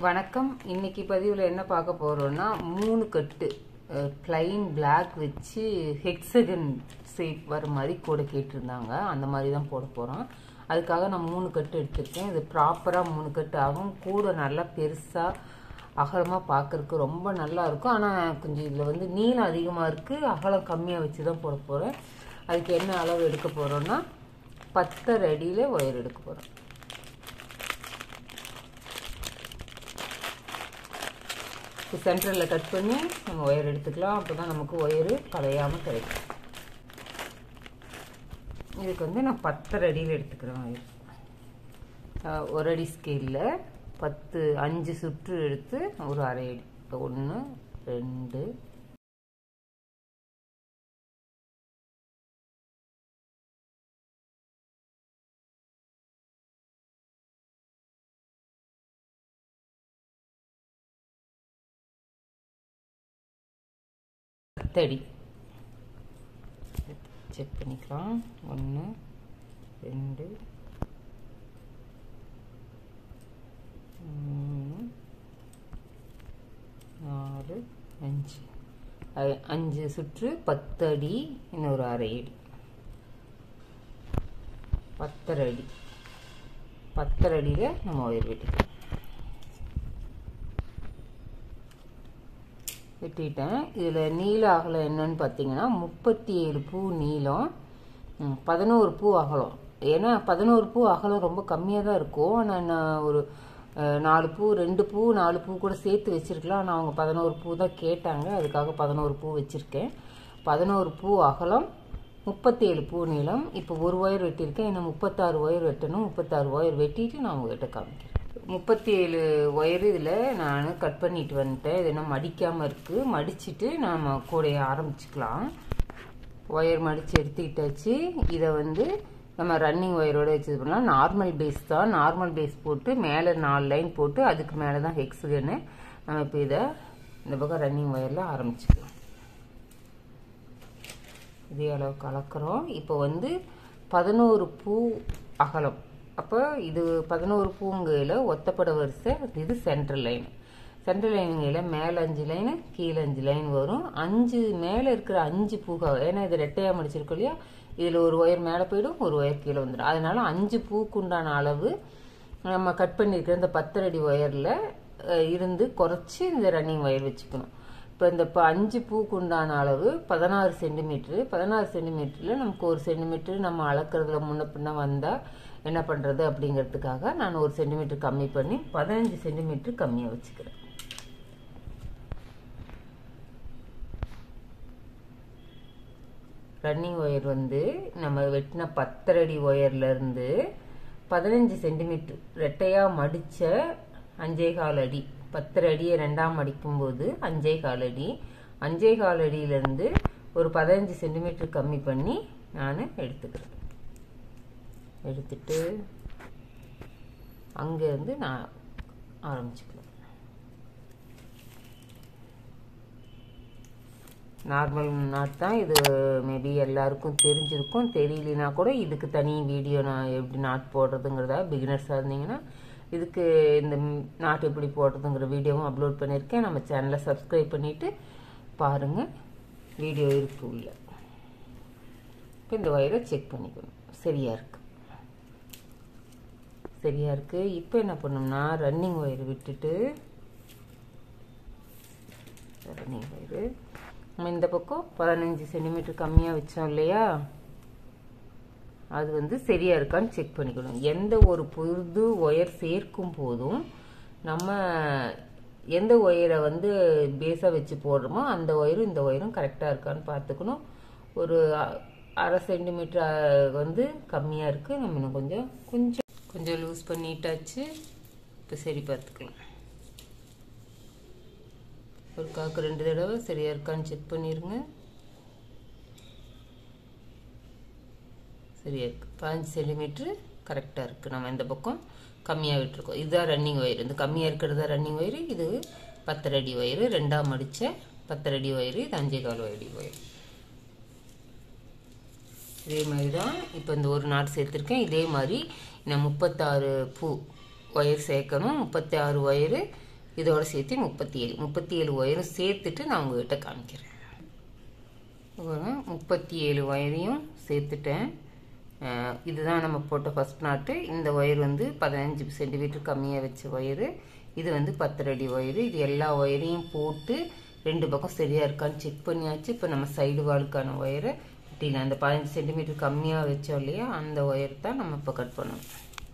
வணக்கம் இன்னைக்கு பதிவில் என்ன பார்க்க போறோம்னா மூணு கட்டு பிளைன் பிளாக் வச்சு ஹெக்ஸகன் ஷேப் வர மாதிரி கூட கேட்டிருந்தாங்க அந்த மாதிரி தான் போட போகிறோம் அதுக்காக நான் மூணு கட்டு எடுத்திருக்கேன் இது ப்ராப்பராக மூணு கட்டு ஆகும் கூட நல்லா பெருசாக அகலமாக பார்க்கறதுக்கு ரொம்ப நல்லா இருக்கும் ஆனால் கொஞ்சம் இதில் வந்து நீளம் அதிகமாக இருக்குது அகலம் கம்மியாக வச்சு தான் போட போகிறேன் அதுக்கு என்ன அளவு எடுக்க போகிறோன்னா பத்தரை அடியில் ஒயர் எடுக்க போகிறோம் இப்போ சென்டரில் கட் பண்ணி நம்ம ஒயர் எடுத்துக்கலாம் அப்போ தான் நமக்கு ஒயரு கலையாமல் கிடைக்கும் இதுக்கு வந்து நான் பத்தரை அடியில் எடுத்துக்கிறேன் ஒயர் ஒரு அடி ஸ்கேலில் பத்து அஞ்சு சுற்று எடுத்து ஒரு அரை அடி இப்போ ஒன்று ரெண்டு பத்தடி செக் பண்ணிக்கலாம் ஒன்று ரெண்டு மூணு நாலு அஞ்சு அஞ்சு சுற்று பத்து அடி இன்னொரு அரை அடி பத்தரை அடி பத்தரை அடியில் நம்ம ஒயர் வெட்டிக்கலாம் வெட்டிட்டேன் இதில் நீள அகலம் என்னன்னு பார்த்தீங்கன்னா முப்பத்தி ஏழு பூ நீளம் பதினோரு பூ அகலம் ஏன்னா பதினோரு பூ அகலம் ரொம்ப கம்மியாக தான் இருக்கும் ஆனால் நான் ஒரு நாலு பூ ரெண்டு பூ நாலு பூ கூட சேர்த்து வச்சுருக்கலாம் ஆனால் அவங்க பதினோரு பூ தான் கேட்டாங்க அதுக்காக பதினோரு பூ வச்சுருக்கேன் பதினோரு பூ அகலம் முப்பத்தேழு பூ நீளம் இப்போ ஒரு ஒயர் வெட்டியிருக்கேன் இன்னும் முப்பத்தாறு ஒயர் வெட்டணும் முப்பத்தாறு ஒயர் வெட்டிட்டு நான் உங்கள்கிட்ட காமிக்கிறேன் முப்பத்தி ஏழு ஒயர் இதில் நான் கட் பண்ணிட்டு வந்துட்டேன் இது இன்னும் மடிக்காமல் இருக்குது மடிச்சுட்டு நாம் கூடைய ஆரம்பிச்சுக்கலாம் ஒயர் மடித்து எடுத்துக்கிட்டாச்சு இதை வந்து நம்ம ரன்னிங் ஒயரோட வச்சு பண்ணலாம் நார்மல் பேஸ் தான் நார்மல் பேஸ் போட்டு மேலே நாலு லைன் போட்டு அதுக்கு மேலே தான் ஹெக்ஸுகன்னு நம்ம இப்போ இதை இந்த பக்கம் ரன்னிங் ஒயரில் ஆரம்பிச்சுக்கலாம் இதே அளவு கலக்கிறோம் இப்போ வந்து பதினோரு பூ அகலம் அப்போ இது பதினோரு பூங்கையில் ஒத்தப்பட வரிசை இது சென்ட்ரல் லைன் சென்ட்ரல் லைனுங்கையில் மேலே அஞ்சு லைனு கீழே அஞ்சு லைன் வரும் அஞ்சு மேலே இருக்கிற அஞ்சு பூக்கா ஏன்னா இது ரெட்டையாக முடிச்சிருக்கோம் இல்லையா இதில் ஒரு ஒயர் மேலே போயிடும் ஒரு ஒயர் கீழே வந்துடும் அதனால அஞ்சு பூக்கு உண்டான அளவு நம்ம கட் பண்ணியிருக்கிற இந்த பத்தரடி ஒயரில் இருந்து குறைச்சி இந்த ரன்னிங் ஒயர் வச்சுக்கணும் இப்போ இந்த இப்போ அஞ்சு பூக்கு உண்டான அளவு பதினாறு சென்டிமீட்ரு பதினாறு சென்டிமீட்டரில் நமக்கு ஒரு சென்டிமீட்ரு நம்ம அளக்கிறதுல முன்ன பின்ன வந்தால் என்ன பண்ணுறது அப்படிங்கிறதுக்காக நான் ஒரு சென்டிமீட்டர் கம்மி பண்ணி பதினஞ்சு சென்டிமீட்டர் கம்மியாக வச்சுக்கிறேன் ரன்னிங் ஒயர் வந்து நம்ம வெட்டின பத்தரடி ஒயர்லேருந்து பதினஞ்சு சென்டிமீட்டர் ரெட்டையாக மடித்த அஞ்சே கால் அடி பத்தரை அடியை ரெண்டாம் மடிக்கும்போது அஞ்சே கால் அடி அஞ்சே கால் அடியிலேருந்து ஒரு பதினஞ்சு சென்டிமீட்டர் கம்மி பண்ணி நான் எடுத்துக்கிறேன் எடுத்துட்டு அங்கேருந்து நான் ஆரம்பிச்சுக்கலாம் நார்மல் நாட் தான் இது மேபி எல்லாருக்கும் தெரிஞ்சிருக்கும் தெரியலனா கூட இதுக்கு தனி வீடியோ நான் எப்படி நாட் போடுறதுங்கிறதா பிகினர்ஸாக இருந்தீங்கன்னா இதுக்கு இந்த நாட் எப்படி போடுறதுங்கிற வீடியோவும் அப்லோட் பண்ணியிருக்கேன் நம்ம சேனலை சப்ஸ்கிரைப் பண்ணிவிட்டு பாருங்கள் வீடியோ இருக்கு உள்ள இப்போ இந்த ஒயரை செக் பண்ணிக்கணும் சரியாக இருக்குது சரியாக இருக்குது இப்போ என்ன பண்ணோம்னா ரன்னிங் ஒயர் விட்டுட்டு ரன்னிங் ஒயரு நம்ம இந்த பக்கம் பதினஞ்சு சென்டிமீட்டர் கம்மியாக வச்சோம் இல்லையா அது வந்து சரியாக இருக்கான்னு செக் பண்ணிக்கணும் எந்த ஒரு புது ஒயர் சேர்க்கும் போதும் நம்ம எந்த ஒயரை வந்து பேஸாக வச்சு போடுறோமோ அந்த ஒயரும் இந்த ஒயரும் கரெக்டாக இருக்கான்னு பார்த்துக்கணும் ஒரு அரை சென்டிமீட்டர் வந்து கம்மியாக இருக்குது நம்ம இன்னும் கொஞ்சம் கொஞ்சம் கொஞ்சம் லூஸ் பண்ணிட்டாச்சு இப்போ சரி பார்த்துக்கலாம் ஒரு காக்கு ரெண்டு தடவை சரியாக இருக்கான்னு செக் பண்ணிடுங்க சரியா இருக்கு பாஞ்சு சென்டிமீட்ரு கரெக்டாக இருக்குது நம்ம இந்த பக்கம் கம்மியாக விட்டுருக்கோம் இதுதான் ரன்னிங் ஒயர் இந்த கம்மியாக இருக்கிறது தான் ரன்னிங் ஒயரு இது பத்தரை அடி ஒயரு ரெண்டாம் மடித்த பத்தரை அடி ஒயரு இது அஞ்சே கால் அடி ஒயர் இதே மாதிரி தான் இப்போ இந்த ஒரு நாட் சேர்த்துருக்கேன் இதே மாதிரி நான் முப்பத்தாறு பூ ஒயர் சேர்க்கணும் முப்பத்தி ஆறு ஒயரு இதோட சேர்த்து முப்பத்தி ஏழு முப்பத்தி ஏழு ஒயரும் சேர்த்துட்டு நான் உங்ககிட்ட காமிக்கிறேன் முப்பத்தி ஏழு ஒயரையும் சேர்த்துட்டேன் இதுதான் நம்ம போட்ட ஃபஸ்ட் நாட்டு இந்த ஒயர் வந்து பதினஞ்சு சென்டிமீட்டர் கம்மியாக வச்ச ஒயரு இது வந்து பத்தரடி ஒயரு இது எல்லா ஒயரையும் போட்டு ரெண்டு பக்கம் சரியாக இருக்கான்னு செக் பண்ணியாச்சு இப்போ நம்ம சைடு வாலுக்கான ஒயரை வெட்டிடலாம் அந்த பதினஞ்சு சென்டிமீட்டர் கம்மியாக வச்சோம் இல்லையா அந்த ஒயர் தான் நம்ம இப்போ கட் பண்ணணும்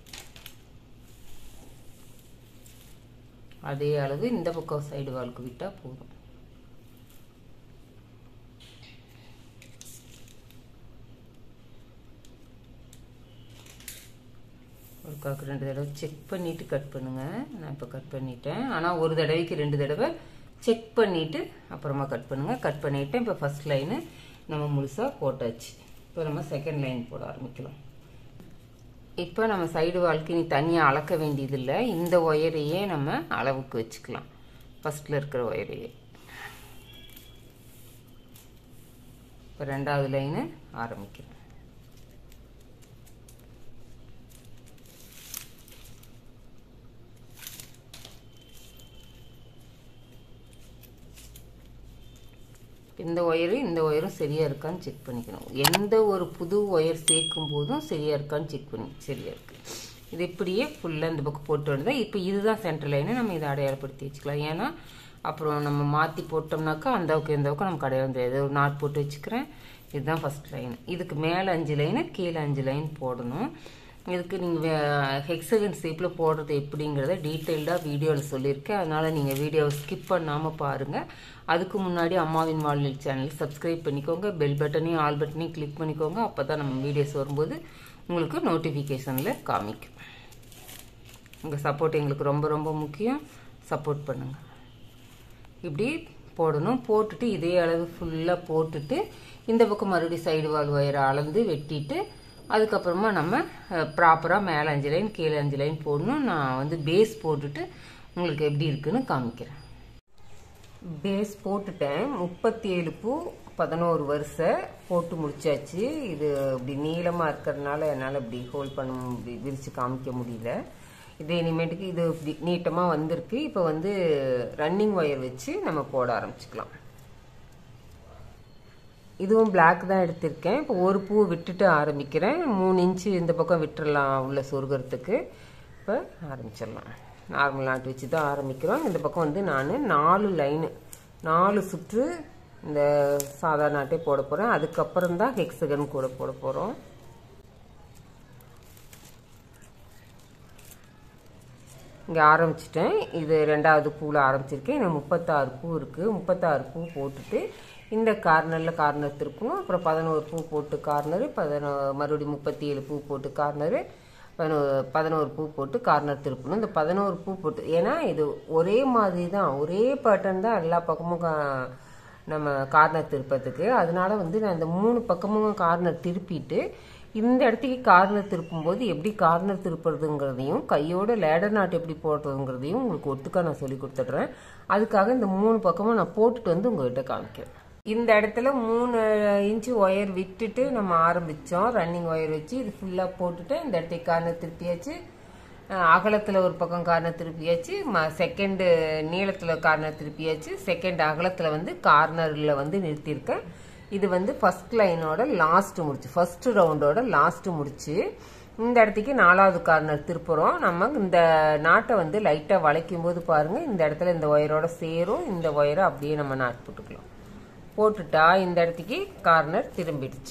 அதே அளவு இந்த பக்கம் சைடு வாலுக்கு விட்டால் போதும் ஒருக்காக்கு ரெண்டு தடவை செக் பண்ணிவிட்டு கட் பண்ணுங்கள் நான் இப்போ கட் பண்ணிட்டேன் ஆனால் ஒரு தடவைக்கு ரெண்டு தடவை செக் பண்ணிவிட்டு அப்புறமா கட் பண்ணுங்கள் கட் பண்ணிவிட்டேன் இப்போ ஃபஸ்ட் லைனு நம்ம முழுசாக போட்டாச்சு இப்போ நம்ம செகண்ட் லைன் போட ஆரம்பிக்கலாம் இப்போ நம்ம சைடு வாழ்க்கை நீ தனியாக அளக்க வேண்டியதில்லை இந்த ஒயரையே நம்ம அளவுக்கு வச்சுக்கலாம் ஃபஸ்ட்டில் இருக்கிற ஒயரையே இப்போ ரெண்டாவது லைனு ஆரம்பிக்கிறேன் இந்த ஒயரு இந்த ஒயரும் சரியாக இருக்கான்னு செக் பண்ணிக்கணும் எந்த ஒரு புது ஒயர் சேர்க்கும் போதும் சரியாக இருக்கான்னு செக் பண்ணி சரியாக இருக்குது இது இப்படியே ஃபுல்லாக இந்த பக்கம் போட்டு வந்தேன் இப்போ இதுதான் சென்ட்ரல் லைனு நம்ம இதை அடையாளப்படுத்தி வச்சுக்கலாம் ஏன்னா அப்புறம் நம்ம மாற்றி போட்டோம்னாக்கா அந்த பக்கம் இந்த பக்கம் நமக்கு அடையாளம் தெரியாது ஒரு நாட் போட்டு வச்சுக்கிறேன் இதுதான் ஃபஸ்ட் லைன் இதுக்கு மேலே அஞ்சு லைனு கீழே அஞ்சு லைன் போடணும் இதுக்கு நீங்கள் ஹெக்ஸகன் ஷேப்பில் போடுறது எப்படிங்கிறத டீட்டெயில்டாக வீடியோவில் சொல்லியிருக்கேன் அதனால் நீங்கள் வீடியோவை ஸ்கிப் பண்ணாமல் பாருங்கள் அதுக்கு முன்னாடி அம்மாவின் வாழ்நிலை சேனல் சப்ஸ்கிரைப் பண்ணிக்கோங்க பெல் பட்டனையும் ஆல் பட்டனையும் கிளிக் பண்ணிக்கோங்க அப்போ தான் நம்ம வீடியோஸ் வரும்போது உங்களுக்கு நோட்டிஃபிகேஷனில் காமிக்கும் உங்கள் சப்போர்ட் எங்களுக்கு ரொம்ப ரொம்ப முக்கியம் சப்போர்ட் பண்ணுங்கள் இப்படி போடணும் போட்டுட்டு இதே அளவு ஃபுல்லாக போட்டுட்டு இந்த பக்கம் மறுபடியும் சைடு வால் ஒயரை அளந்து வெட்டிட்டு அதுக்கப்புறமா நம்ம ப்ராப்பராக மேலே அஞ்சு லைன் கீழே அஞ்சு லைன் போடணும் நான் வந்து பேஸ் போட்டுட்டு உங்களுக்கு எப்படி இருக்குன்னு காமிக்கிறேன் பேஸ் போட்டுட்டேன் முப்பத்தி ஏழு பூ பதினோரு வருஷம் போட்டு முடிச்சாச்சு இது இப்படி நீளமாக இருக்கிறதுனால என்னால் இப்படி ஹோல்ட் பண்ண விரித்து காமிக்க முடியல இது இனிமேட்டுக்கு இது இப்படி நீட்டமாக வந்திருக்கு இப்போ வந்து ரன்னிங் ஒயர் வச்சு நம்ம போட ஆரம்பிச்சுக்கலாம் இதுவும் பிளாக் தான் எடுத்திருக்கேன் இப்போ ஒரு பூ விட்டுட்டு ஆரம்பிக்கிறேன் மூணு இன்ச்சு இந்த பக்கம் விட்டுறலாம் உள்ள சொருகிறதுக்கு இப்போ ஆரம்பிச்சிடலாம் நார்மல் நாட்டு வச்சு தான் ஆரம்பிக்கிறோம் இந்த பக்கம் வந்து நான் நாலு லைனு நாலு சுற்று இந்த சாதா நாட்டே போட போகிறேன் அதுக்கப்புறம் தான் ஹெக்ஸகன் கூட போட போகிறோம் இங்கே ஆரம்பிச்சிட்டேன் இது ரெண்டாவது பூவில் ஆரம்பிச்சிருக்கேன் இன்னும் முப்பத்தாறு பூ இருக்குது முப்பத்தாறு பூ போட்டுட்டு இந்த கார்னரில் கார்னர் திருப்பணும் அப்புறம் பதினோரு பூ போட்டு கார்னரு பதினோ மறுபடியும் முப்பத்தி ஏழு பூ போட்டு கார்னரு பதினோ பதினோரு பூ போட்டு கார்னர் திருப்பணும் இந்த பதினோரு பூ போட்டு ஏன்னா இது ஒரே மாதிரி தான் ஒரே பேட்டர்ன் தான் எல்லா பக்கமும் நம்ம கார்னர் திருப்பத்துக்கு அதனால வந்து நான் இந்த மூணு பக்கமும் கார்னர் திருப்பிட்டு இந்த இடத்துக்கு கார்னர் திருப்பும்போது எப்படி கார்னர் திருப்புறதுங்கிறதையும் கையோட லேடர் நாட் எப்படி போடுறதுங்கிறதையும் உங்களுக்கு ஒட்டுக்கா நான் சொல்லி கொடுத்துட்றேன் அதுக்காக இந்த மூணு பக்கமும் நான் போட்டுட்டு வந்து உங்ககிட்ட காமிக்கிறேன் இந்த இடத்துல மூணு இன்ச்சு ஒயர் விட்டுட்டு நம்ம ஆரம்பித்தோம் ரன்னிங் ஒயர் வச்சு இது ஃபுல்லாக போட்டுட்டு இந்த இடத்துக்கு கார்னர் திருப்பியாச்சு அகலத்தில் ஒரு பக்கம் கார்னர் திருப்பியாச்சு ம செகண்டு நீளத்தில் கார்னர் திருப்பியாச்சு செகண்ட் அகலத்தில் வந்து கார்னரில் வந்து நிறுத்தியிருக்கேன் இது வந்து ஃபர்ஸ்ட் லைனோட லாஸ்ட் முடிச்சு ஃபர்ஸ்ட் ரவுண்டோட லாஸ்ட் முடிச்சு இந்த இடத்துக்கு நாலாவது கார்னர் திருப்புறோம் நம்ம இந்த நாட்டை வந்து லைட்டாக வளைக்கும் போது பாருங்க இந்த இடத்துல இந்த ஒயரோட சேரும் இந்த ஒயரை அப்படியே நம்ம நாட் போட்டுக்கலாம் போட்டுட்டா இந்த இடத்துக்கு கார்னர் திரும்பிடுச்சு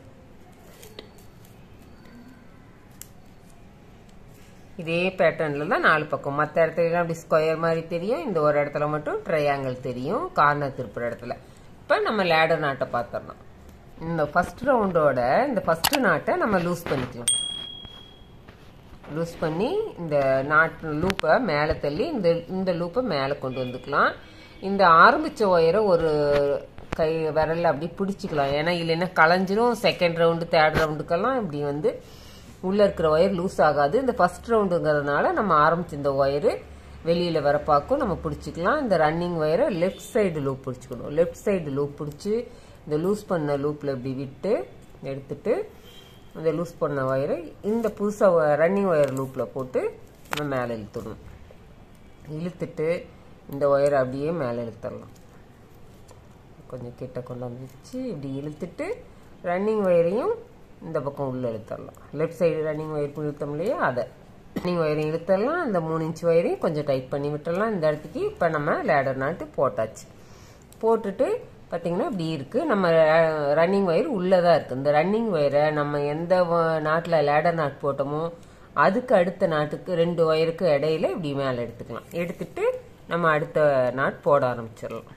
இதே பேட்டர்னில் தான் நாலு பக்கம் மற்ற இடத்துலலாம் அப்படி ஸ்கொயர் மாதிரி தெரியும் இந்த ஒரு இடத்துல மட்டும் ட்ரையாங்கிள் தெரியும் கார்னர் திருப்புற இடத்துல இப்போ நம்ம லேடர் நாட்டை பார்த்துடலாம் இந்த ஃபர்ஸ்ட் ரவுண்டோட இந்த ஃபர்ஸ்ட் நாட்டை நம்ம லூஸ் பண்ணிக்கலாம் லூஸ் பண்ணி இந்த நாட் லூப்பை மேலே தள்ளி இந்த இந்த லூப்பை மேலே கொண்டு வந்துக்கலாம் இந்த ஆரம்பித்த ஒயரை ஒரு கை விரலில் அப்படி பிடிச்சிக்கலாம் ஏன்னா இல்லைன்னா களைஞ்சிரும் செகண்ட் ரவுண்டு தேர்ட் ரவுண்டுக்கெல்லாம் இப்படி வந்து உள்ளே இருக்கிற ஒயர் லூஸ் ஆகாது இந்த ஃபர்ஸ்ட் ரவுண்டுங்கிறதுனால நம்ம ஆரம்பிச்ச இந்த ஒயரு வெளியில் வர பார்க்கும் நம்ம பிடிச்சிக்கலாம் இந்த ரன்னிங் ஒயரை லெஃப்ட் சைடு லூப் பிடிச்சிக்கணும் லெஃப்ட் சைடு லூப் பிடிச்சி இந்த லூஸ் பண்ண லூப்பில் இப்படி விட்டு எடுத்துட்டு இந்த லூஸ் பண்ண ஒயரை இந்த புதுசாக ரன்னிங் ஒயர் லூப்பில் போட்டு நம்ம மேலே இழுத்துடணும் இழுத்துட்டு இந்த ஒயரை அப்படியே மேலே இழுத்துடலாம் கொஞ்சம் கிட்ட கொண்டு வந்து வச்சு இப்படி இழுத்துட்டு ரன்னிங் ஒயரையும் இந்த பக்கம் உள்ளே இழுத்துடலாம் லெஃப்ட் சைடு ரன்னிங் ஒயர் இழுத்தோம் இல்லையா அதை ரன்னிங் ஒயரையும் இழுத்துடலாம் இந்த மூணு இன்ச் ஒயரையும் கொஞ்சம் டைட் பண்ணி விட்டுடலாம் இந்த இடத்துக்கு இப்போ நம்ம லேடர் நாட்டு போட்டாச்சு போட்டுட்டு பார்த்தீங்கன்னா இப்படி இருக்குது நம்ம ரன்னிங் ஒயர் உள்ளே தான் இருக்குது இந்த ரன்னிங் ஒயரை நம்ம எந்த நாட்டில் லேடர் நாட் போட்டோமோ அதுக்கு அடுத்த நாட்டுக்கு ரெண்டு ஒயருக்கு இடையில இப்படி மேலே எடுத்துக்கலாம் எடுத்துட்டு நம்ம அடுத்த நாட் போட ஆரம்பிச்சிடலாம்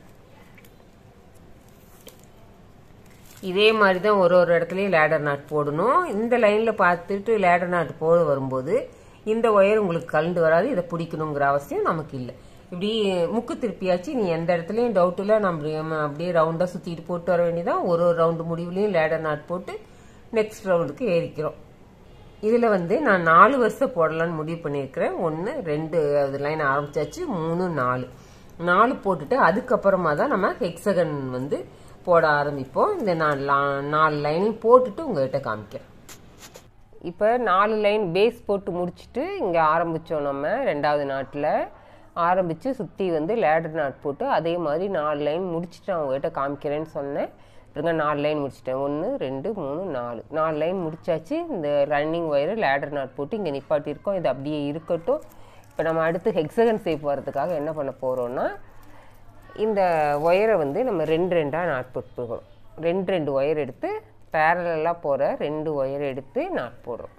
இதே மாதிரி தான் ஒரு ஒரு இடத்துலையும் லேடர் நாட் போடணும் இந்த லைனில் பார்த்துட்டு லேடர் நாட் போட வரும்போது இந்த ஒயர் உங்களுக்கு கலந்து வராது இதை பிடிக்கணுங்கிற அவசியம் நமக்கு இல்லை இப்படி முக்கு திருப்பியாச்சு நீ எந்த இடத்துலையும் டவுட்டில் நம்ம அப்படியே ரவுண்டாக சுற்றிட்டு போட்டு வர வேண்டியதான் ஒரு ஒரு ரவுண்டு முடிவுலையும் லேடர் நாட் போட்டு நெக்ஸ்ட் ரவுண்டுக்கு ஏறிக்கிறோம் இதில் வந்து நான் நாலு வருஷம் போடலான்னு முடிவு பண்ணியிருக்கிறேன் ஒன்று ரெண்டு அது லைன் ஆரம்பிச்சாச்சு மூணு நாலு நாலு போட்டுட்டு அதுக்கப்புறமா தான் நம்ம ஹெக்ஸகன் வந்து போட ஆரம்பிப்போம் இந்த நான் நாலு லைனையும் போட்டுட்டு உங்கள்கிட்ட காமிக்கிறேன் இப்போ நாலு லைன் பேஸ் போட்டு முடிச்சுட்டு இங்கே ஆரம்பித்தோம் நம்ம ரெண்டாவது நாட்டில் ஆரம்பித்து சுற்றி வந்து லேடர் நாட் போட்டு அதே மாதிரி நாலு லைன் முடிச்சுட்டு நான் உங்கள்கிட்ட காமிக்கிறேன்னு சொன்னேன் இருங்க நாலு லைன் முடிச்சிட்டேன் ஒன்று ரெண்டு மூணு நாலு நாலு லைன் முடிச்சாச்சு இந்த ரன்னிங் ஒயரு லேடர் நாட் போட்டு இங்கே நிப்பாட்டியிருக்கோம் இது அப்படியே இருக்கட்டும் இப்போ நம்ம அடுத்து ஹெக்ஸகன் சேஃப் வரதுக்காக என்ன பண்ண போகிறோன்னா இந்த ஒயரை வந்து நம்ம ரெண்டு ரெண்டாக நாட் போட்டுக்கணும் ரெண்டு ரெண்டு ஒயர் எடுத்து பேரலாக போகிற ரெண்டு ஒயர் எடுத்து நாட் போடுறோம்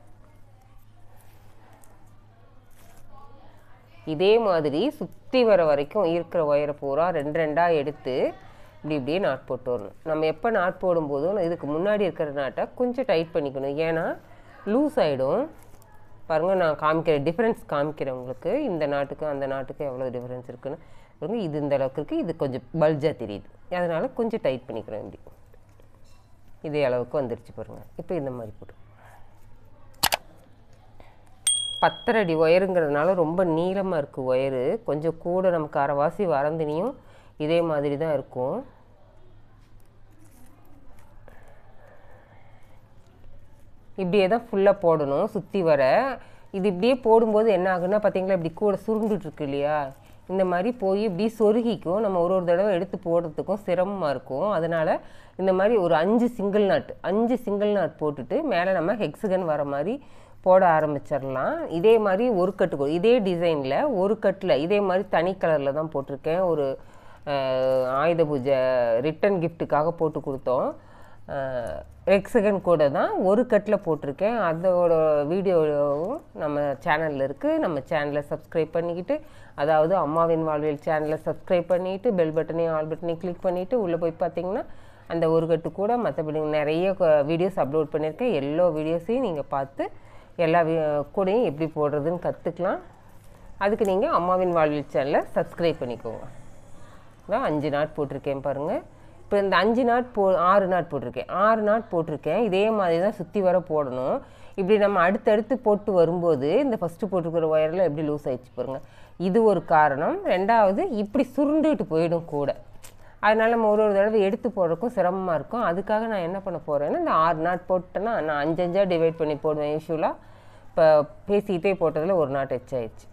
இதே மாதிரி சுற்றி வர வரைக்கும் இருக்கிற ஒயரை பூரா ரெண்டு ரெண்டாக எடுத்து இப்படி இப்படியே நாட் போட்டு வரணும் நம்ம எப்போ நாட் போடும்போதும் இதுக்கு முன்னாடி இருக்கிற நாட்டை கொஞ்சம் டைட் பண்ணிக்கணும் ஏன்னா லூஸ் ஆகிடும் பாருங்கள் நான் காமிக்கிறேன் டிஃப்ரென்ஸ் காமிக்கிறேன் உங்களுக்கு இந்த நாட்டுக்கும் அந்த நாட்டுக்கும் எவ்வளோ டிஃப்ரென்ஸ் இருக்குன்னு பாருங்க இது இந்த அளவுக்கு இருக்குது இது கொஞ்சம் பல்ஜாக தெரியுது அதனால் கொஞ்சம் டைட் பண்ணிக்கிறேன் இப்படி இதே அளவுக்கு வந்துருச்சு பாருங்கள் இப்போ இந்த மாதிரி போட்டு பத்தரை அடி ஒயருங்கிறதுனால ரொம்ப நீளமாக இருக்குது ஒயரு கொஞ்சம் கூட நமக்கு அரைவாசி வரந்தினியும் இதே மாதிரி தான் இருக்கும் இப்படியே தான் ஃபுல்லாக போடணும் சுற்றி வர இது இப்படியே போடும்போது என்ன ஆகுன்னா பார்த்தீங்களா இப்படி கூட சுருண்டுட்டு இருக்கு இல்லையா இந்த மாதிரி போய் இப்படி சொருகிக்கும் நம்ம ஒரு ஒரு தடவை எடுத்து போடுறதுக்கும் சிரமமாக இருக்கும் அதனால் இந்த மாதிரி ஒரு அஞ்சு சிங்கிள் நாட் அஞ்சு சிங்கிள் நாட் போட்டுட்டு மேலே நம்ம ஹெக்ஸகன் வர மாதிரி போட ஆரம்பிச்சிடலாம் இதே மாதிரி ஒரு கட்டு இதே டிசைனில் ஒரு கட்டில் இதே மாதிரி தனி கலரில் தான் போட்டிருக்கேன் ஒரு ஆயுத பூஜை ரிட்டன் கிஃப்ட்டுக்காக போட்டு கொடுத்தோம் எக்ஸகன் கூட தான் ஒரு கட்டில் போட்டிருக்கேன் அதோட வீடியோவும் நம்ம சேனலில் இருக்குது நம்ம சேனலை சப்ஸ்கிரைப் பண்ணிக்கிட்டு அதாவது அம்மாவின் வாழ்வியல் சேனலை சப்ஸ்கிரைப் பண்ணிவிட்டு பெல் பட்டனையும் ஆல் பட்டனையும் கிளிக் பண்ணிவிட்டு உள்ளே போய் பார்த்தீங்கன்னா அந்த ஒரு கட்டு கூட மற்றபடி நிறைய வீடியோஸ் அப்லோட் பண்ணியிருக்கேன் எல்லா வீடியோஸையும் நீங்கள் பார்த்து எல்லா கூடையும் எப்படி போடுறதுன்னு கற்றுக்கலாம் அதுக்கு நீங்கள் அம்மாவின் வாழ்வியல் சேனலை சப்ஸ்கிரைப் பண்ணிக்கோங்க தான் அஞ்சு நாட் போட்டிருக்கேன் பாருங்கள் இப்போ இந்த அஞ்சு நாட் போ ஆறு நாட் போட்டிருக்கேன் ஆறு நாட் போட்டிருக்கேன் இதே மாதிரி தான் சுற்றி வர போடணும் இப்படி நம்ம அடுத்தடுத்து போட்டு வரும்போது இந்த ஃபஸ்ட்டு போட்டிருக்கிற ஒயரில் எப்படி லூஸ் ஆயிடுச்சு பாருங்கள் இது ஒரு காரணம் ரெண்டாவது இப்படி சுருண்டுட்டு போயிடும் கூட அதனால் நம்ம ஒரு ஒரு தடவை எடுத்து போடுறதுக்கும் சிரமமாக இருக்கும் அதுக்காக நான் என்ன பண்ண போகிறேன்னா இந்த ஆறு நாட் போட்டேன்னா நான் அஞ்சு அஞ்சாக டிவைட் பண்ணி போடுவேன் யூஸ்வலாக இப்போ பேசிக்கிட்டே போட்டதில் ஒரு நாட் எச் ஆயிடுச்சு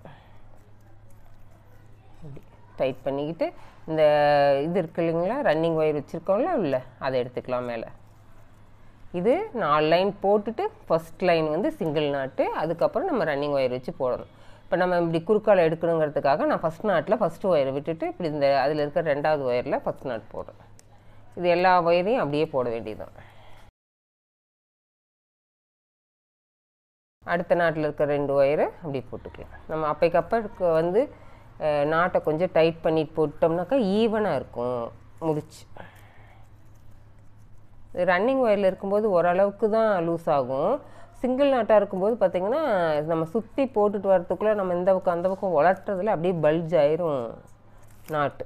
டைட் பண்ணிக்கிட்டு இந்த இது இருக்கு இல்லைங்களா ரன்னிங் ஒயர் வச்சுருக்கோம்ல உள்ள அதை எடுத்துக்கலாம் மேலே இது நாலு லைன் போட்டுட்டு ஃபஸ்ட் லைன் வந்து சிங்கிள் நாட்டு அதுக்கப்புறம் நம்ம ரன்னிங் ஒயர் வச்சு போடணும் இப்போ நம்ம இப்படி குறுக்கால எடுக்கணுங்கிறதுக்காக நான் ஃபஸ்ட் நாட்டில் ஃபஸ்ட்டு ஒயரை விட்டுட்டு இப்படி இந்த அதில் இருக்கிற ரெண்டாவது ஒயரில் ஃபஸ்ட் நாட் போடுறேன் இது எல்லா ஒயரையும் அப்படியே போட வேண்டியதுதான் அடுத்த நாட்டில் இருக்கிற ரெண்டு ஒயரை அப்படி போட்டுக்கலாம் நம்ம அப்பைக்கப்போ வந்து நாட்டை கொஞ்சம் டைட் பண்ணிட்டு போட்டோம்னாக்கா ஈவனாக இருக்கும் முடிச்சு ரன்னிங் ஒயரில் இருக்கும்போது ஓரளவுக்கு தான் லூஸ் ஆகும் சிங்கிள் நாட்டாக இருக்கும்போது பார்த்திங்கன்னா நம்ம சுற்றி போட்டுட்டு வரத்துக்குள்ளே நம்ம இந்த பக்கம் அந்த பக்கம் உலட்டுறதுல அப்படியே பல்ஜ் ஆயிரும் நாட்டு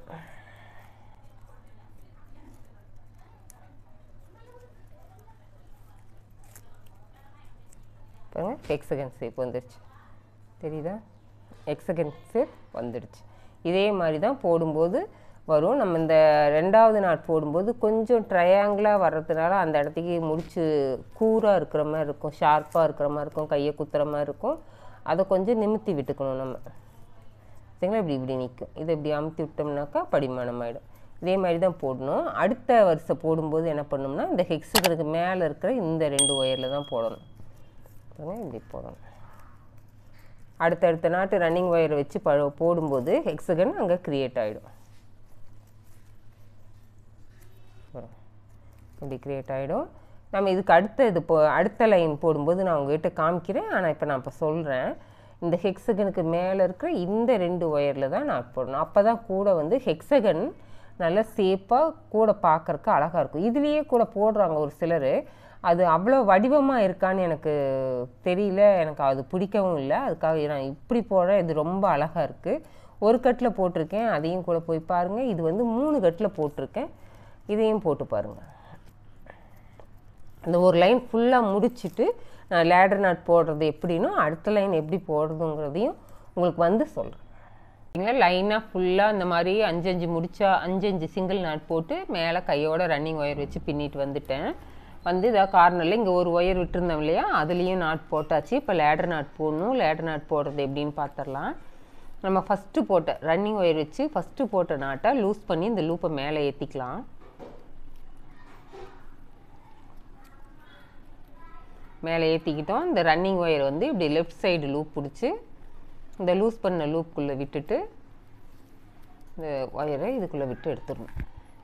பாருங்க எக்ஸகன் ஷேப் வந்துடுச்சு தெரியுதா எக்ஸகன் ஷேப் வந்துடுச்சு இதே மாதிரி தான் போடும்போது வரும் நம்ம இந்த ரெண்டாவது நாட் போடும்போது கொஞ்சம் ட்ரையாங்கிளாக வர்றதுனால அந்த இடத்துக்கு முடிச்சு கூராக இருக்கிற மாதிரி இருக்கும் ஷார்ப்பாக இருக்கிற மாதிரி இருக்கும் கையை குத்துற மாதிரி இருக்கும் அதை கொஞ்சம் நிமித்தி விட்டுக்கணும் நம்ம பார்த்தீங்களா இப்படி இப்படி நிற்கும் இதை இப்படி அமுத்தி விட்டோம்னாக்கா படிமானம் ஆகிடும் இதே மாதிரி தான் போடணும் அடுத்த வரிசை போடும்போது என்ன பண்ணணும்னா இந்த ஹெக்ஸுகளுக்கு மேலே இருக்கிற இந்த ரெண்டு ஒயரில் தான் போடணும் பாருங்க, இப்படி போடணும் அடுத்தடுத்த நாட்டு ரன்னிங் ஒயரை வச்சு ப போடும்போது ஹெக்ஸகன் அங்கே க்ரியேட் ஆகிடும் இப்படி க்ரியேட் ஆகிடும் நம்ம இதுக்கு அடுத்த இது போ அடுத்த லைன் போடும்போது நான் உங்ககிட்ட காமிக்கிறேன் ஆனால் இப்போ நான் இப்போ சொல்கிறேன் இந்த ஹெக்ஸகனுக்கு மேலே இருக்கிற இந்த ரெண்டு ஒயரில் தான் நான் போடணும் அப்போ தான் கூட வந்து ஹெக்ஸகன் நல்லா சேஃபாக கூட பார்க்கறக்கு அழகாக இருக்கும் இதுலேயே கூட போடுறாங்க ஒரு சிலர் அது அவ்வளோ வடிவமாக இருக்கான்னு எனக்கு தெரியல எனக்கு அது பிடிக்கவும் இல்லை அதுக்காக நான் இப்படி போடுறேன் இது ரொம்ப அழகாக இருக்குது ஒரு கட்டில் போட்டிருக்கேன் அதையும் கூட போய் பாருங்கள் இது வந்து மூணு கட்டில் போட்டிருக்கேன் இதையும் போட்டு பாருங்கள் இந்த ஒரு லைன் ஃபுல்லாக முடிச்சுட்டு நான் லேடர் நாட் போடுறது எப்படின்னா அடுத்த லைன் எப்படி போடுறதுங்கிறதையும் உங்களுக்கு வந்து சொல்கிறேன் லைனாக ஃபுல்லாக இந்த மாதிரி அஞ்சு அஞ்சு முடிச்சா அஞ்சு அஞ்சு சிங்கிள் நாட் போட்டு மேலே கையோட ரன்னிங் ஒயர் வச்சு பின்னிட்டு வந்துட்டேன் வந்து இதாக கார்னரில் இங்கே ஒரு ஒயர் விட்டுருந்தோம் இல்லையா அதுலேயும் நாட் போட்டாச்சு இப்போ லேடர் நாட் போடணும் லேடர் நாட் போடுறது எப்படின்னு பார்த்துடலாம் நம்ம ஃபஸ்ட்டு போட்ட ரன்னிங் ஒயர் வச்சு ஃபஸ்ட்டு போட்ட நாட்டை லூஸ் பண்ணி இந்த லூப்பை மேலே ஏற்றிக்கலாம் மேலே ஏற்றிக்கிட்டோம் இந்த ரன்னிங் ஒயர் வந்து இப்படி லெஃப்ட் சைடு லூப் பிடிச்சி இந்த லூஸ் பண்ண லூப்புக்குள்ளே விட்டுட்டு இந்த ஒயரை இதுக்குள்ளே விட்டு எடுத்துடணும்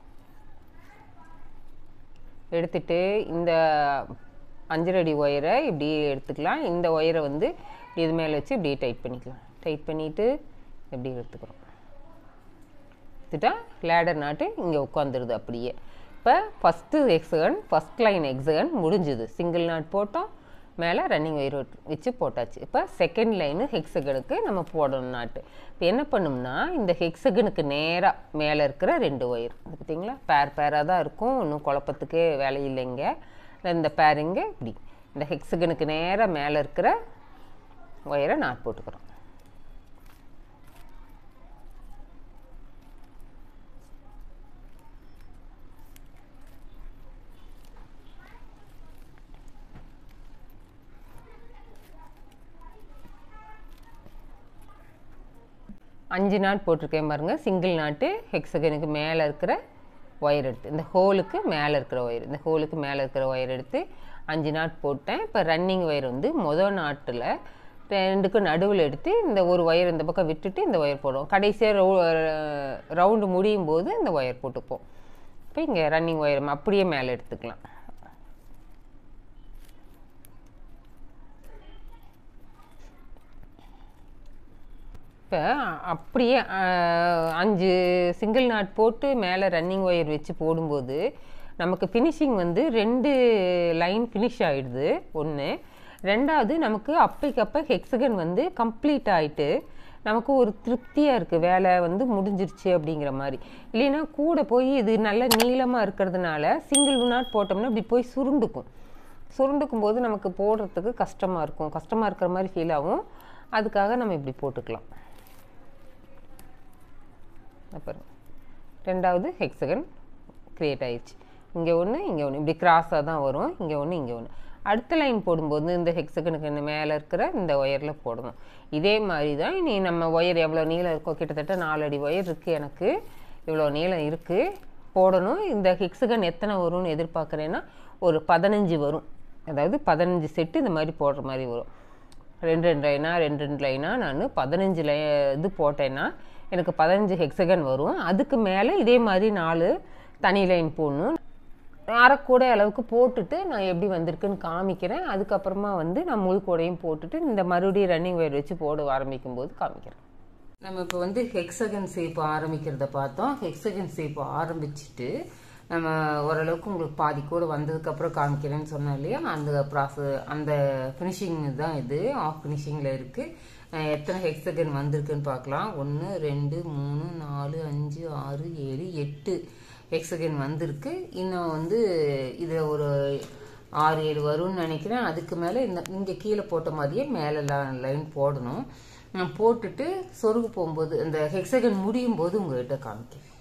எடுத்துட்டு இந்த அஞ்சரடி ஒயரை இப்படி எடுத்துக்கலாம் இந்த ஒயரை வந்து இது மேலே வச்சு இப்படியே டைட் பண்ணிக்கலாம் டைட் பண்ணிவிட்டு எப்படி எடுத்துக்கிறோம் எடுத்துட்டா லேடர் நாட்டு இங்கே உட்காந்துருது அப்படியே இப்போ first hexagon first line hexagon முடிஞ்சுது சிங்கிள் நாட் போட்டோம் மேலே ரன்னிங் ஒயர் வச்சு போட்டாச்சு இப்போ செகண்ட் லைனு ஹெக்ஸகனுக்கு நம்ம போடணும் நாட்டு இப்போ என்ன பண்ணோம்னா இந்த ஹெக்ஸகனுக்கு நேராக மேலே இருக்கிற ரெண்டு ஒயர் இது பார்த்தீங்களா பேர் பேராக தான் இருக்கும் இன்னும் குழப்பத்துக்கு வேலை இல்லைங்க இந்த பேருங்க இப்படி இந்த ஹெக்ஸகனுக்கு நேராக மேலே இருக்கிற ஒயரை நாட் போட்டுக்கிறோம் அஞ்சு நாட் போட்டிருக்கேன் பாருங்க சிங்கிள் நாட்டு ஹெக்ஸகனுக்கு மேலே இருக்கிற ஒயர் எடுத்து இந்த ஹோலுக்கு மேலே இருக்கிற ஒயர் இந்த ஹோலுக்கு மேலே இருக்கிற ஒயர் எடுத்து அஞ்சு நாட் போட்டேன் இப்போ ரன்னிங் ஒயர் வந்து மொதல் நாட்டில் ரெண்டுக்கும் நடுவில் எடுத்து இந்த ஒரு ஒயர் இந்த பக்கம் விட்டுட்டு இந்த ஒயர் போடுவோம் கடைசியாக ரவு ரவுண்டு முடியும் போது இந்த ஒயர் போட்டுப்போம் இப்போ இங்கே ரன்னிங் ஒயர் அப்படியே மேலே எடுத்துக்கலாம் இப்போ அப்படியே அஹ், அஞ்சு சிங்கிள் நாட் போட்டு மேலே ரன்னிங் ஒயர் வச்சு போடும்போது நமக்கு ஃபினிஷிங் வந்து ரெண்டு லைன் ஃபினிஷ் ஆகிடுது ஒன்று ரெண்டாவது நமக்கு அப்பைக்கப்போ ஹெக்ஸகன் வந்து கம்ப்ளீட் ஆகிட்டு நமக்கு ஒரு திருப்தியாக இருக்குது வேலை வந்து முடிஞ்சிருச்சு அப்படிங்கிற மாதிரி இல்லைன்னா கூட போய் இது நல்ல நீளமாக இருக்கிறதுனால சிங்கிள் நாட் போட்டோம்னா இப்படி போய் சுருண்டுக்கும் சுருண்டுக்கும் போது நமக்கு போடுறதுக்கு கஷ்டமாக இருக்கும் கஷ்டமாக இருக்கிற மாதிரி ஃபீல் ஆகும் அதுக்காக நம்ம இப்படி போட்டுக்கலாம் அப்புறம் ரெண்டாவது ஹெக்ஸகன் க்ரியேட் ஆயிடுச்சு இங்கே ஒன்று இங்கே ஒன்று இப்படி கிராஸாக தான் வரும் இங்கே ஒன்று இங்கே ஒன்று அடுத்த லைன் போடும்போது இந்த ஹெக்ஸகனுக்கு மேலே இருக்கிற இந்த ஒயரில் போடணும் இதே மாதிரி தான் இனி நம்ம ஒயர் எவ்வளோ நீளம் இருக்கோ கிட்டத்தட்ட நாலு அடி ஒயர் இருக்குது எனக்கு இவ்வளோ நீளம் இருக்குது போடணும் இந்த ஹெக்ஸகன் எத்தனை வரும்னு எதிர்பார்க்குறேன்னா ஒரு பதினஞ்சு வரும் அதாவது பதினஞ்சு செட்டு இந்த மாதிரி போடுற மாதிரி வரும் ரெண்டு ரெண்டு லைனா ரெண்டு ரெண்டு லைனா நான் பதினஞ்சு லை இது போட்டேன்னா எனக்கு பதினஞ்சு ஹெக்ஸகன் வரும் அதுக்கு மேலே இதே மாதிரி நாலு தனி லைன் போடணும் அரைக்கூடை அளவுக்கு போட்டுட்டு நான் எப்படி வந்திருக்குன்னு காமிக்கிறேன் அதுக்கப்புறமா வந்து நான் முழு கூடையும் போட்டுட்டு இந்த மறுபடியும் ரன்னிங் ஒயர் வச்சு போட ஆரம்பிக்கும் போது காமிக்கிறேன் நம்ம இப்போ வந்து ஹெக்ஸகன் ஷேப் ஆரம்பிக்கிறத பார்த்தோம் ஹெக்ஸகன் ஷேப் ஆரம்பிச்சுட்டு நம்ம ஓரளவுக்கு உங்களுக்கு பாதி கூட வந்ததுக்கப்புறம் காமிக்கிறேன்னு சொன்னேன் இல்லையா அந்த ப்ராசஸ் அந்த ஃபினிஷிங் தான் இது ஆஃப் ஃபினிஷிங்கில் இருக்குது எத்தனை ஹெக்ஸகன் வந்திருக்குன்னு பார்க்கலாம் ஒன்று ரெண்டு மூணு நாலு அஞ்சு ஆறு ஏழு எட்டு ஹெக்ஸகன் வந்திருக்கு இன்னும் வந்து இதில் ஒரு ஆறு ஏழு வரும்னு நினைக்கிறேன் அதுக்கு மேலே இந்த இங்கே கீழே போட்ட மாதிரியே மேலே லைன் போடணும் நான் போட்டுட்டு சொருகு போகும்போது இந்த ஹெக்ஸகன் முடியும் போது உங்கள்கிட்ட காமிக்கிறேன்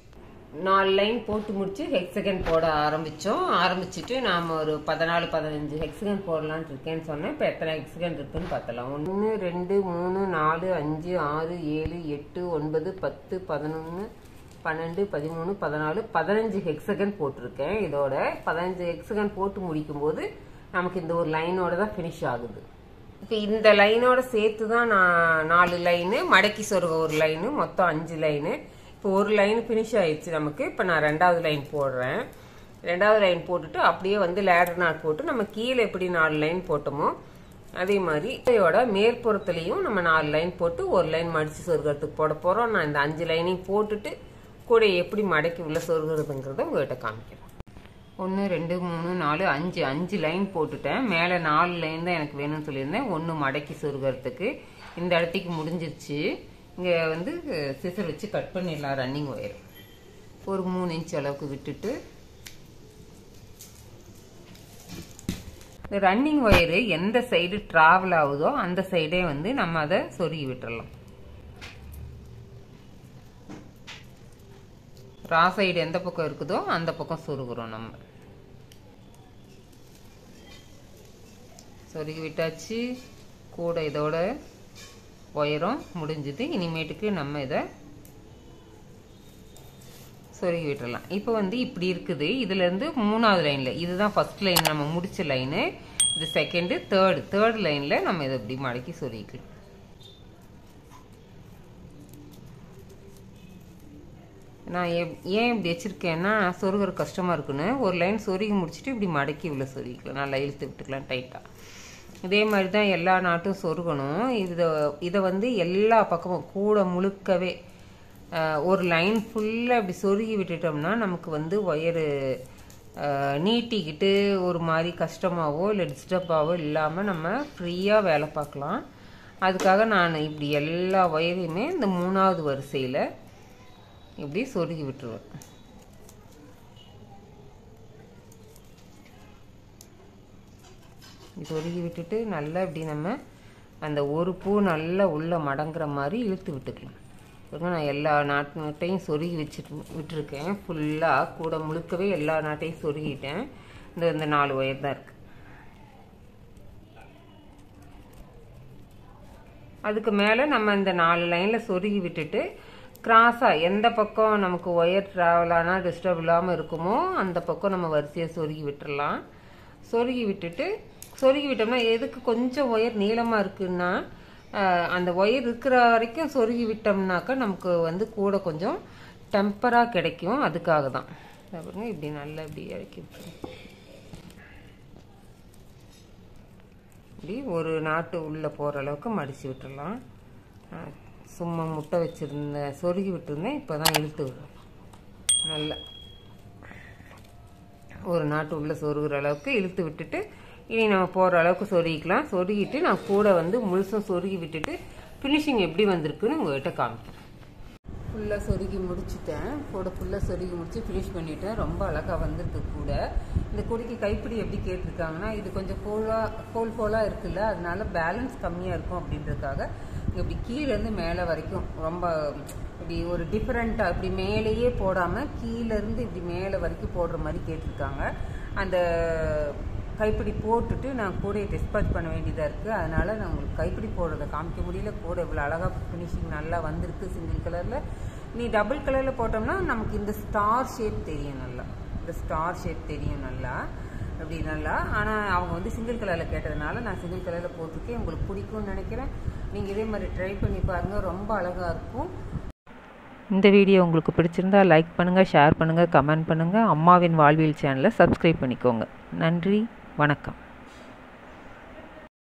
நாலு லைன் போட்டு முடிச்சு ஹெக்ஸகன் போட ஆரம்பித்தோம் ஆரம்பிச்சுட்டு நாம் ஒரு பதினாலு பதினஞ்சு ஹெக்ஸகன் போடலான்னு இருக்கேன்னு சொன்னேன் இப்போ எத்தனை ஹெக்ஸகன் இருக்குன்னு பார்த்தலாம் ஒன்று ரெண்டு மூணு நாலு அஞ்சு ஆறு ஏழு எட்டு ஒன்பது பத்து பதினொன்று பன்னெண்டு பதிமூணு பதினாலு பதினஞ்சு ஹெக்ஸகன் போட்டிருக்கேன் இதோட பதினஞ்சு ஹெக்ஸகன் போட்டு முடிக்கும்போது நமக்கு இந்த ஒரு லைனோட தான் ஃபினிஷ் ஆகுது இப்போ இந்த லைனோட சேர்த்து தான் நான் நாலு லைனு மடக்கி சொருக ஒரு லைனு மொத்தம் அஞ்சு லைனு இப்போ ஒரு லைன் ஃபினிஷ் ஆயிடுச்சு நமக்கு இப்போ நான் ரெண்டாவது லைன் போடுறேன் ரெண்டாவது லைன் போட்டுட்டு அப்படியே வந்து லேடர் நாட் போட்டு நம்ம கீழே எப்படி நாலு லைன் போட்டோமோ அதே மாதிரி இதையோட மேற்புறத்துலையும் நம்ம நாலு லைன் போட்டு ஒரு லைன் மடிச்சு சொருகிறதுக்கு போட போகிறோம் நான் இந்த அஞ்சு லைனையும் போட்டுட்டு கூட எப்படி மடக்கி உள்ள சொருகிறதுங்கிறத உங்கள்கிட்ட காமிக்கிறேன் ஒன்று ரெண்டு மூணு நாலு அஞ்சு அஞ்சு லைன் போட்டுட்டேன் மேலே நாலு லைன் தான் எனக்கு வேணும்னு சொல்லியிருந்தேன் ஒன்று மடக்கி சொருகிறதுக்கு இந்த இடத்துக்கு முடிஞ்சிருச்சு இங்கே வந்து சிசர் வச்சு கட் பண்ணிடலாம் ரன்னிங் ஒயர் ஒரு மூணு இன்ச் அளவுக்கு விட்டுட்டு இந்த ரன்னிங் ஒயரு எந்த சைடு ட்ராவல் ஆகுதோ அந்த சைடே வந்து நம்ம அதை சொருகி விட்டுறலாம் ரா சைடு எந்த பக்கம் இருக்குதோ அந்த பக்கம் சொருகிறோம் நம்ம சொருகி விட்டாச்சு கூட இதோட ஒயரும் முடிஞ்சுது இனிமேட்டுக்கு நம்ம இதை சொருகி விட்டுறலாம் இப்போ வந்து இப்படி இருக்குது இதுலேருந்து மூணாவது லைனில் இதுதான் ஃபர்ஸ்ட் லைன் நம்ம முடிச்ச லைனு இது செகண்டு தேர்டு தேர்ட் லைனில் நம்ம இதை இப்படி மடக்கி சொருகிக்கலாம் நான் ஏன் இப்படி வச்சுருக்கேன்னா சொருகிற கஷ்டமாக இருக்குன்னு ஒரு லைன் சொருகி முடிச்சுட்டு இப்படி மடக்கி உள்ள சொருகிக்கலாம் நல்லா இழுத்து விட்டுக்கலாம் டைட்டாக இதே மாதிரி தான் எல்லா நாட்டும் சொருகணும் இதை இதை வந்து எல்லா பக்கமும் கூட முழுக்கவே ஒரு லைன் ஃபுல்லாக இப்படி சொருகி விட்டுட்டோம்னா நமக்கு வந்து ஒயரு நீட்டிக்கிட்டு ஒரு மாதிரி கஷ்டமாகவோ இல்லை டிஸ்டர்பாகவோ இல்லாமல் நம்ம ஃப்ரீயாக வேலை பார்க்கலாம் அதுக்காக நான் இப்படி எல்லா ஒயரையுமே இந்த மூணாவது வரிசையில் இப்படி சொருகி விட்டுருவேன் சொருகி விட்டுட்டு நல்லா இப்படி நம்ம அந்த ஒரு பூ நல்லா உள்ளே மடங்குற மாதிரி இழுத்து விட்டுக்கலாம் பாருங்க நான் எல்லா நாட்டு நாட்டையும் சொருகி வச்சுட்டு விட்டுருக்கேன் ஃபுல்லாக கூட முழுக்கவே எல்லா நாட்டையும் சொருகிட்டேன் இந்த இந்த நாலு ஒயர் தான் இருக்குது அதுக்கு மேலே நம்ம இந்த நாலு லைனில் சொருகி விட்டுட்டு கிராஸாக எந்த பக்கம் நமக்கு ஒயர் ட்ராவல் ஆனால் டிஸ்டர்ப் இல்லாமல் இருக்குமோ அந்த பக்கம் நம்ம வரிசையை சொருகி விட்டுறலாம் சொருகி விட்டுட்டு சொருகி விட்டோம்னா எதுக்கு கொஞ்சம் ஒயர் நீளமாக இருக்குன்னா அந்த ஒயர் இருக்கிற வரைக்கும் சொருகி விட்டோம்னாக்கா நமக்கு வந்து கூட கொஞ்சம் டெம்பராக கிடைக்கும் அதுக்காக தான் பாருங்க இப்படி நல்லா இப்படி இறக்கி விட்டுருங்க இப்படி ஒரு நாட்டு உள்ளே போகிற அளவுக்கு மடித்து விட்டுடலாம் சும்மா முட்டை வச்சுருந்தேன் சொருகி விட்டுருந்தேன் இப்போ தான் இழுத்து விடுறேன் நல்லா ஒரு நாட்டு உள்ளே சொருகிற அளவுக்கு இழுத்து விட்டுட்டு இனி நம்ம போகிற அளவுக்கு சொருகிக்கலாம் சொருகிட்டு நான் கூட வந்து முழுசும் சொருகி விட்டுட்டு ஃபினிஷிங் எப்படி வந்திருக்குன்னு உங்கள்கிட்ட காமிக்கிறேன் ஃபுல்லாக சொருகி முடிச்சுட்டேன் கூட ஃபுல்லாக சொருகி முடிச்சு ஃபினிஷ் பண்ணிட்டேன் ரொம்ப அழகாக வந்திருக்கு கூட இந்த கொடிக்கு கைப்பிடி எப்படி கேட்டிருக்காங்கன்னா இது கொஞ்சம் ஃபோலாக ஃபோல் ஃபோலாக இருக்குல்ல அதனால பேலன்ஸ் கம்மியாக இருக்கும் அப்படின்றதுக்காக இப்படி கீழேருந்து மேலே வரைக்கும் ரொம்ப இப்படி ஒரு டிஃப்ரெண்ட்டாக இப்படி மேலேயே போடாமல் கீழேருந்து இப்படி மேலே வரைக்கும் போடுற மாதிரி கேட்டிருக்காங்க அந்த கைப்பிடி போட்டுட்டு நான் கூடையை டெஸ்பாச் பண்ண வேண்டியதாக இருக்குது அதனால் நான் உங்களுக்கு கைப்பிடி போடுறத காமிக்க முடியல கூட இவ்வளோ அழகாக ஃபினிஷிங் நல்லா வந்திருக்கு சிங்கிள் கலரில் நீ டபுள் கலரில் போட்டோம்னா நமக்கு இந்த ஸ்டார் ஷேப் தெரியும் நல்லா இந்த ஸ்டார் ஷேப் தெரியும் நல்லா அப்படி நல்லா ஆனால் அவங்க வந்து சிங்கிள் கலரில் கேட்டதுனால நான் சிங்கிள் கலரில் போட்டிருக்கேன் உங்களுக்கு பிடிக்கும்னு நினைக்கிறேன் நீங்கள் இதே மாதிரி ட்ரை பண்ணி பாருங்கள் ரொம்ப அழகாக இருக்கும் இந்த வீடியோ உங்களுக்கு பிடிச்சிருந்தா லைக் பண்ணுங்கள் ஷேர் பண்ணுங்கள் கமெண்ட் பண்ணுங்கள் அம்மாவின் வாழ்வியல் சேனலை சப்ஸ்கிரைப் பண்ணிக்கோங்க நன்றி வணக்கம்